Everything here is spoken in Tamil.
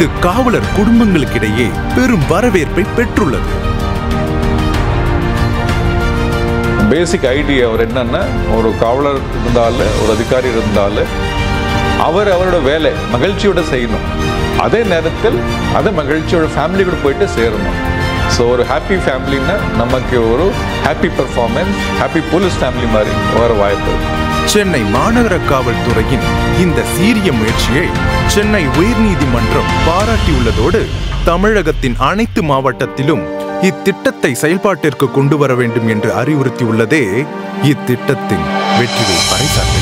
இது காவலர் குடும்பங்களுக்கிடையே பெரும் வரவேற்பை பெற்றுள்ளது பேசிக் ஐடியா அவர் என்னன்னா ஒரு காவலர் இருந்தால ஒரு அதிகாரி இருந்தால அவர் அவரோட வேலை மகிழ்ச்சியோட செய்யணும் அதே நேரத்தில் அதை மகிழ்ச்சியோட ஃபேமிலி கூட போயிட்டு சேரணும் ஸோ ஒரு ஹாப்பி ஃபேமிலின்னா நமக்கு ஒரு happy performance happy police family மாதிரி வர வாய்ப்பு இருக்கு. சென்னை மாநகர காவல்துறையின் இந்த சீரிய முயற்சியை சென்னை உயர்நீதிமன்றம் பாராட்டியுள்ளதோடு தமிழகத்தின் அனைத்து மாவட்டத்திலும் இத்திட்டத்தை செயல்பாட்டிற்கு கொண்டு வர வேண்டும் என்று அறிவுறுத்தியுள்ளதே இத்திட்டத்தின் வெற்றியை பறைசாற்றுகிறது